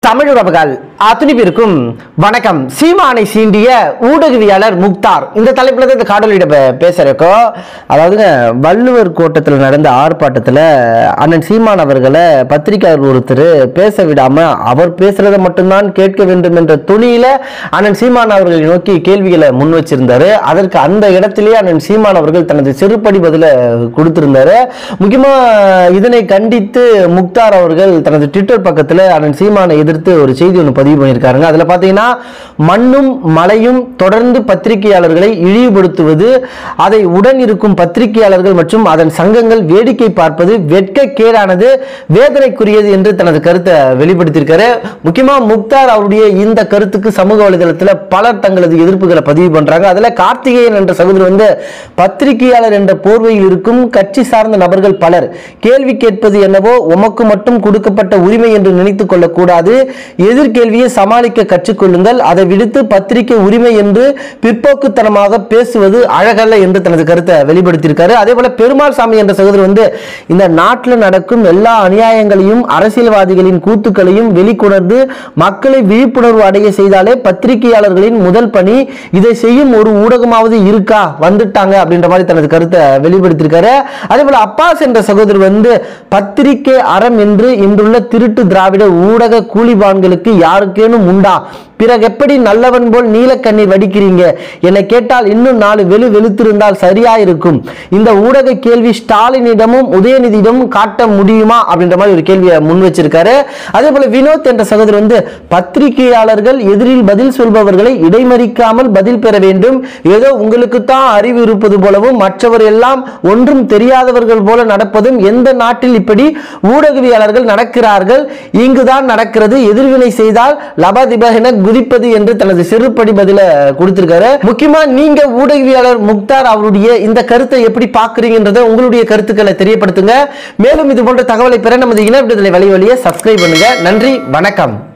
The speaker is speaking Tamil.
தமிழ் உறவுகள் அத்துணை பேருக்கும் வணக்கம் சீமானை சீண்டிய ஊடகவியாளர் முக்தார் இந்த தலைப்புல தான் இந்த காடலிட பேசுறக்கோ அதாவதுங்க வள்ளுவர் கோட்டத்தில் நடந்த ஆர்ப்பாட்டத்தில் அண்ணன் சீமான் அவர்களை பத்திரிகையாளர் ஒருத்தர் பேச விடாம அவர் பேசுறதை மட்டும்தான் கேட்க வேண்டும் என்ற துணியில அண்ணன் சீமான் அவர்களை நோக்கி கேள்விகளை முன் வச்சிருந்தாரு அதற்கு அந்த இடத்திலேயே அண்ணன் சீமான் அவர்கள் தனது செருப்படி பதில கொடுத்திருந்தாரு முக்கியமா இதனை கண்டித்து முக்தார் அவர்கள் தனது ட்விட்டர் பக்கத்துல அண்ணன் சீமானை எதிர்த்து ஒரு செய்தி ஒன்று பதிவு பண்ணியிருக்காருங்க அதுல பாத்தீங்கன்னா மண்ணும் மலையும் தொடர்ந்து பத்திரிகையாளர்களை இழிவுபடுத்துவது அதை உடன் இருக்கும் பத்திரிகையாளர்கள் மற்றும் அதன் சங்கங்கள் வேடிக்கை பார்ப்பது வெட்கக்கேடானது வேதனைக்குரியது என்று தனது கருத்தை வெளிப்படுத்தியிருக்காரு முக்கியமா முக்தார் அவருடைய இந்த கருத்துக்கு சமூக வலைதளத்துல பலர் தங்களது எதிர்ப்புகளை பதிவு பண்றாங்க அதுல கார்த்திகேயன் என்ற சகோதரர் வந்து பத்திரிகையாளர் என்ற போர்வையில் இருக்கும் கட்சி சார்ந்த நபர்கள் பலர் கேள்வி கேட்பது என்னவோ உமக்கு மட்டும் கொடுக்கப்பட்ட உரிமை என்று நினைத்துக் கொள்ளக்கூடாது எதிர்கேள்வியை சமாளிக்க கற்றுக்கொள்ளுங்கள் அதை விடுத்து பத்திரிகை உரிமை என்று பிற்போக்குத்தனமாக பேசுவது அழகல்ல என்று தனது கருத்தை வெளிப்படுத்தியிருக்காரு அதே போல பெருமாள் சாமி என்ற சகோதரர் வந்து இந்த நாட்டில் நடக்கும் எல்லா அநியாயங்களையும் அரசியல்வாதிகளின் கூத்துக்களையும் வெளிக்கொணர்ந்து மக்களை விழிப்புணர்வு அடைய செய்தாலே பத்திரிகையாளர்களின் முதல் பணி இதை செய்யும் ஒரு ஊடகமாவது இருக்கா வந்துட்டாங்க அப்படின்ற மாதிரி தனது கருத்தை வெளிப்படுத்தியிருக்காரு அதே போல அப்பாஸ் என்ற சகோதரர் வந்து பத்திரிகை அறம் என்று இன்றுள்ள திருட்டு திராவிட ஊடக கூலிபான்களுக்கு யாருக்கேனும் உண்டா பிறகு எப்படி நல்லவன் போல் நீலக்கண்ணீர் வடிக்கிறீங்க என்னை கேட்டால் இன்னும் நாலு வெளு வெளுத்திருந்தால் சரியா இருக்கும் இந்த ஊடக கேள்வி ஸ்டாலினிடமும் உதயநிதியிடமும் காட்ட முடியுமா அப்படின்ற மாதிரி ஒரு கேள்வியை முன் வச்சிருக்காரு அதே போல வினோத் என்ற சகோதரர் வந்து பத்திரிகையாளர்கள் எதிரில் பதில் சொல்பவர்களை இடைமறிக்காமல் பதில் பெற வேண்டும் ஏதோ உங்களுக்கு தான் அறிவு இருப்பது போலவும் மற்றவர் எல்லாம் ஒன்றும் தெரியாதவர்கள் போல நடப்பதும் எந்த நாட்டில் இப்படி ஊடகவியாளர்கள் நடக்கிறார்கள் இங்குதான் நடக்கிறது எதிர்வினை செய்தால் லபதிபகென குதிப்பது என்று தனது சிறுபடி பதில கொடுத்திருக்காரு முக்கியமா நீங்க ஊடகவியாளர் முக்தார் அவருடைய இந்த கருத்தை எப்படி பாக்குறீங்கன்றத உங்களுடைய கருத்துக்களை தெரியப்படுத்துங்க மேலும் இது போன்ற தகவலை பெற நமது இணையதள வழி வழியை சப்ஸ்கிரைப் பண்ணுங்க நன்றி வணக்கம்